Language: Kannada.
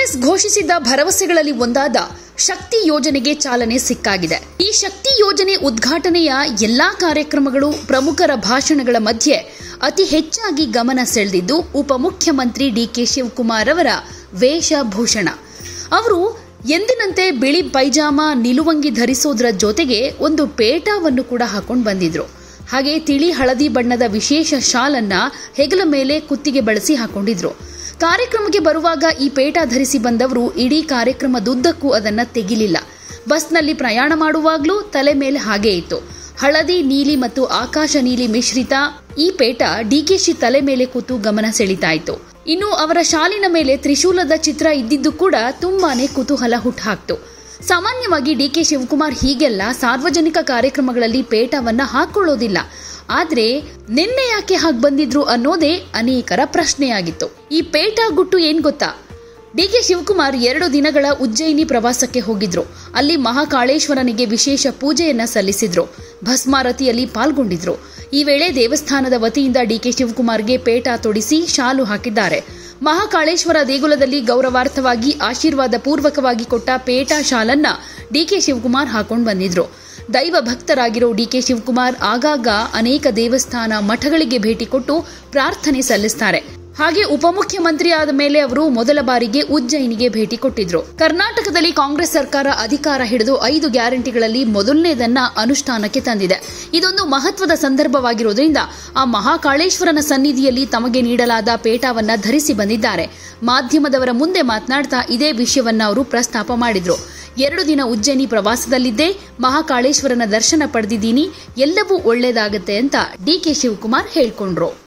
ಕಾಂಗ್ರೆಸ್ ಘೋಷಿಸಿದ್ದ ಭರವಸೆಗಳಲ್ಲಿ ಒಂದಾದ ಶಕ್ತಿ ಯೋಜನೆಗೆ ಚಾಲನೆ ಸಿಕ್ಕಾಗಿದೆ ಈ ಶಕ್ತಿ ಯೋಜನೆ ಉದ್ಘಾಟನೆಯ ಎಲ್ಲಾ ಕಾರ್ಯಕ್ರಮಗಳು ಪ್ರಮುಖರ ಭಾಷಣಗಳ ಮಧ್ಯೆ ಅತಿ ಹೆಚ್ಚಾಗಿ ಗಮನ ಸೆಳೆದಿದ್ದು ಉಪಮುಖ್ಯಮಂತ್ರಿ ಡಿಕೆ ಶಿವಕುಮಾರ್ ಅವರ ವೇಷಭೂಷಣ ಅವರು ಎಂದಿನಂತೆ ಬಿಳಿ ಪೈಜಾಮ ನಿಲುವಂಗಿ ಧರಿಸೋದ್ರ ಜೊತೆಗೆ ಒಂದು ಪೇಟಾವನ್ನು ಕೂಡ ಹಾಕೊಂಡು ಬಂದಿದ್ರು ಹಾಗೆ ತಿಳಿ ಹಳದಿ ಬಣ್ಣದ ವಿಶೇಷ ಶಾಲನ್ನ ಹೆಗಲ ಮೇಲೆ ಕುತ್ತಿಗೆ ಬಳಸಿ ಹಾಕೊಂಡಿದ್ರು ಕಾರ್ಯಕ್ರಮಕ್ಕೆ ಬರುವಾಗ ಈ ಪೇಟ ಧರಿಸಿ ಬಂದವರು ಇಡೀ ಕಾರ್ಯಕ್ರಮದುದ್ದಕ್ಕೂ ಅದನ್ನ ತೆಗಿಲಿಲ್ಲ ಬಸ್ನಲ್ಲಿ ಪ್ರಯಾಣ ಮಾಡುವಾಗಲೂ ತಲೆ ಮೇಲೆ ಹಾಗೇ ಇತ್ತು ಹಳದಿ ನೀಲಿ ಮತ್ತು ಆಕಾಶ ನೀಲಿ ಮಿಶ್ರಿತ ಈ ಪೇಟ ಡಿಕೆಶಿ ತಲೆ ಮೇಲೆ ಕೂತು ಗಮನ ಸೆಳೀತಾ ಇತ್ತು ಇನ್ನು ಅವರ ಶಾಲಿನ ಮೇಲೆ ತ್ರಿಶೂಲದ ಚಿತ್ರ ಇದ್ದಿದ್ದು ಕೂಡ ತುಂಬಾನೇ ಕುತೂಹಲ ಹುಟ್ಟುಹಾಕ್ತು ಸಾಮಾನ್ಯವಾಗಿ ಡಿಕೆ ಶಿವಕುಮಾರ್ ಹೀಗೆಲ್ಲ ಸಾರ್ವಜನಿಕ ಕಾರ್ಯಕ್ರಮಗಳಲ್ಲಿ ಪೇಟವನ್ನ ಹಾಕೊಳ್ಳೋದಿಲ್ಲ ಆದ್ರೆ ನಿನ್ನೆ ಯಾಕೆ ಹಾಗೆ ಬಂದಿದ್ರು ಅನ್ನೋದೇ ಅನೇಕರ ಪ್ರಶ್ನೆಯಾಗಿತ್ತು ಈ ಪೇಟ ಗುಟ್ಟು ಏನ್ ಗೊತ್ತಾ ಡಿಕೆ ಶಿವಕುಮಾರ್ ಎರಡು ದಿನಗಳ ಉಜ್ಜಯಿನಿ ಪ್ರವಾಸಕ್ಕೆ ಹೋಗಿದ್ರು ಅಲ್ಲಿ ಮಹಾಕಾಳೇಶ್ವರನಿಗೆ ವಿಶೇಷ ಪೂಜೆಯನ್ನ ಸಲ್ಲಿಸಿದ್ರು ಭಸ್ಮಾರತಿಯಲ್ಲಿ ಪಾಲ್ಗೊಂಡಿದ್ರು ಈ ವೇಳೆ ದೇವಸ್ಥಾನದ ವತಿಯಿಂದ ಡಿಕೆ ಶಿವಕುಮಾರ್ಗೆ ಪೇಟ ತೊಡಿಸಿ ಶಾಲು ಹಾಕಿದ್ದಾರೆ ಮಹಾಕಾಳೇಶ್ವರ ದೇಗುಲದಲ್ಲಿ ಗೌರವಾರ್ಥವಾಗಿ ಆಶೀರ್ವಾದ ಪೂರ್ವಕವಾಗಿ ಕೊಟ್ಟ ಪೇಟ ಶಾಲನ್ನ ಡಿಕೆ ಶಿವಕುಮಾರ್ ಹಾಕೊಂಡು ಬಂದಿದ್ರು ದೈವ ಭಕ್ತರಾಗಿರೋ ಡಿಕೆ ಶಿವಕುಮಾರ್ ಆಗಾಗ ಅನೇಕ ದೇವಸ್ಥಾನ ಮಠಗಳಿಗೆ ಭೇಟಿ ಕೊಟ್ಟು ಪ್ರಾರ್ಥನೆ ಸಲ್ಲಿಸ್ತಾರೆ ಹಾಗೆ ಉಪಮುಖ್ಯಮಂತ್ರಿ ಆದ ಮೇಲೆ ಅವರು ಮೊದಲ ಬಾರಿಗೆ ಉಜ್ಜಯಿನಿಗೆ ಭೇಟಿ ಕೊಟ್ಟಿದ್ರು ಕರ್ನಾಟಕದಲ್ಲಿ ಕಾಂಗ್ರೆಸ್ ಸರ್ಕಾರ ಅಧಿಕಾರ ಹಿಡಿದು ಐದು ಗ್ಯಾರಂಟಿಗಳಲ್ಲಿ ಮೊದಲನೇದನ್ನ ಅನುಷ್ಠಾನಕ್ಕೆ ತಂದಿದೆ ಇದೊಂದು ಮಹತ್ವದ ಸಂದರ್ಭವಾಗಿರೋದ್ರಿಂದ ಆ ಮಹಾಕಾಳೇಶ್ವರನ ಸನ್ನಿಧಿಯಲ್ಲಿ ತಮಗೆ ನೀಡಲಾದ ಪೇಟವನ್ನ ಧರಿಸಿ ಬಂದಿದ್ದಾರೆ ಮಾಧ್ಯಮದವರ ಮುಂದೆ ಮಾತನಾಡ್ತಾ ಇದೇ ವಿಷಯವನ್ನ ಅವರು ಪ್ರಸ್ತಾಪ ಮಾಡಿದ್ರು ಎರಡು ದಿನ ಉಜ್ಜಯಿನಿ ಪ್ರವಾಸದಲ್ಲಿದ್ದೇ ಮಹಾಕಾಳೇಶ್ವರನ ದರ್ಶನ ಪಡೆದಿದ್ದೀನಿ ಎಲ್ಲವೂ ಒಳ್ಳೇದಾಗತ್ತೆ ಅಂತ ಡಿಕೆ ಶಿವಕುಮಾರ್ ಹೇಳ್ಕೊಂಡ್ರು